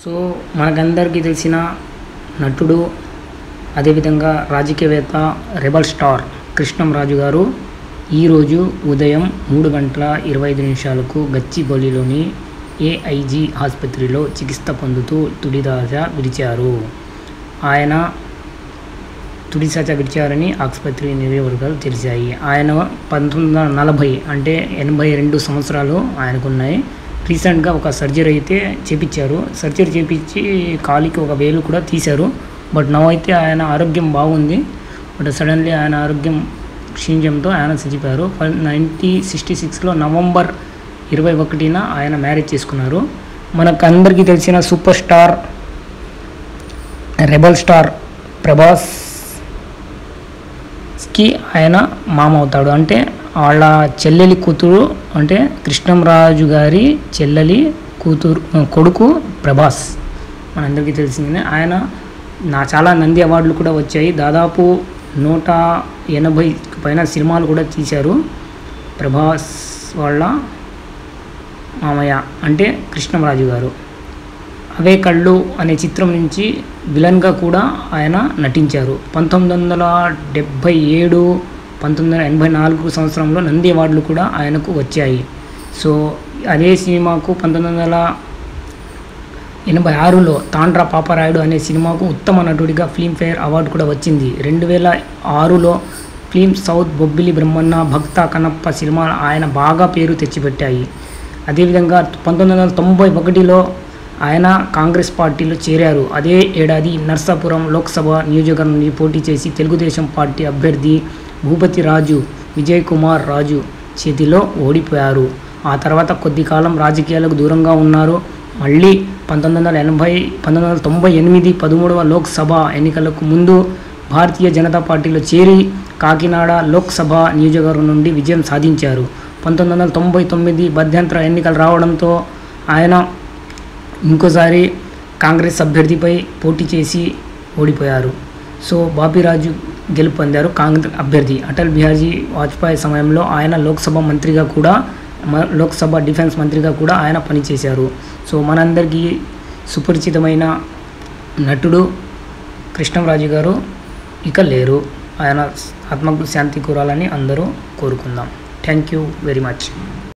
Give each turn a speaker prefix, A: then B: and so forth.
A: so మనకందరికీ తెలిసిన నటుడు అదేవిధంగా రాజకీయవేత్త రెబల్ స్టార్ కృష్ణంరాజు గారు ఈరోజు ఉదయం మూడు గంటల ఇరవై ఐదు నిమిషాలకు గచ్చిబౌలిలోని ఏఐజీ ఆసుపత్రిలో చికిత్స పొందుతూ తుడిదాజ విడిచారు ఆయన తుడిసాచ విడిచారని ఆసుపత్రి నిర్వహణలు తెలిసాయి ఆయన పంతొమ్మిది వందల నలభై అంటే ఎనభై రెండు సంవత్సరాలు ఆయనకున్నాయి రీసెంట్గా ఒక సర్జరీ అయితే చేపించారు సర్జరీ చేపించి కాలికి ఒక వేలు కూడా తీశారు బట్ నవ్ అయితే ఆయన ఆరోగ్యం బాగుంది బట్ సడన్లీ ఆయన ఆరోగ్యం క్షీణించడంతో ఆయన చనిపోయారు నైన్టీ సిక్స్టీ సిక్స్లో నవంబర్ ఇరవై ఒకటిన ఆయన మ్యారేజ్ చేసుకున్నారు మనకు అందరికీ తెలిసిన super star rebel star Prabhas కి ఆయన మామ అవుతాడు అంటే వాళ్ళ చెల్లెలి కూతురు అంటే కృష్ణంరాజు గారి చెల్లెలి కూతురు కొడుకు ప్రభాస్ మనందరికీ తెలిసిందే ఆయన నా చాలా నంది అవార్డులు కూడా వచ్చాయి దాదాపు నూట ఎనభై పైన సినిమాలు కూడా తీశారు ప్రభాస్ వాళ్ళ మామయ్య అంటే కృష్ణంరాజు గారు అవే కళ్ళు అనే చిత్రం నుంచి విలన్గా కూడా ఆయన నటించారు పంతొమ్మిది వందల డెబ్భై ఏడు పంతొమ్మిది వందల ఎనభై నాలుగు సంవత్సరంలో నంది అవార్డులు కూడా ఆయనకు వచ్చాయి సో అదే సినిమాకు పంతొమ్మిది వందల ఎనభై ఆరులో తాండ్రా పాపరాయుడు అనే సినిమాకు ఉత్తమ నటుడిగా ఫిల్మ్ఫేర్ అవార్డు కూడా వచ్చింది రెండు వేల ఆరులో ఫిల్మ్ సౌత్ బొబ్బిలి బ్రహ్మన్న భక్త కనప్ప సినిమాలు ఆయన బాగా పేరు తెచ్చిపెట్టాయి అదేవిధంగా పంతొమ్మిది వందల తొంభై ఒకటిలో ఆయన కాంగ్రెస్ పార్టీలో చేరారు అదే ఏడాది నర్సాపురం లోక్సభ నియోజకవర్గం నుండి పోటీ చేసి తెలుగుదేశం పార్టీ అభ్యర్థి భూపతి రాజు విజయ్ కుమార్ రాజు చేతిలో ఓడిపోయారు ఆ తర్వాత కొద్ది కాలం రాజకీయాలకు దూరంగా ఉన్నారు మళ్ళీ పంతొమ్మిది వందల ఎనభై పంతొమ్మిది వందల తొంభై ఎనిమిది పదమూడవ లోక్సభ ఎన్నికలకు ముందు భారతీయ జనతా పార్టీలో చేరి కాకినాడ లోక్సభ నియోజకవర్గం నుండి విజయం సాధించారు పంతొమ్మిది వందల తొంభై తొమ్మిది మధ్యంతర ఎన్నికలు రావడంతో ఆయన ఇంకోసారి కాంగ్రెస్ అభ్యర్థిపై పోటీ చేసి ఓడిపోయారు సో బాపిరాజు గెలుపొందారు కాంగ్రెస్ అభ్యర్థి అటల్ బిహారీ వాజ్పేయి సమయంలో ఆయన లోక్సభ మంత్రిగా కూడా మ- లోక్సభ డిఫెన్స్ మంత్రిగా కూడా ఆయన పనిచేశారు సో మనందరికీ సుపరిచితమైన నటుడు కృష్ణంరాజు గారు ఇక లేరు ఆయన ఆత్మకు శాంతి కూరాలని అందరూ కోరుకుందాం థ్యాంక్ యూ వెరీ మచ్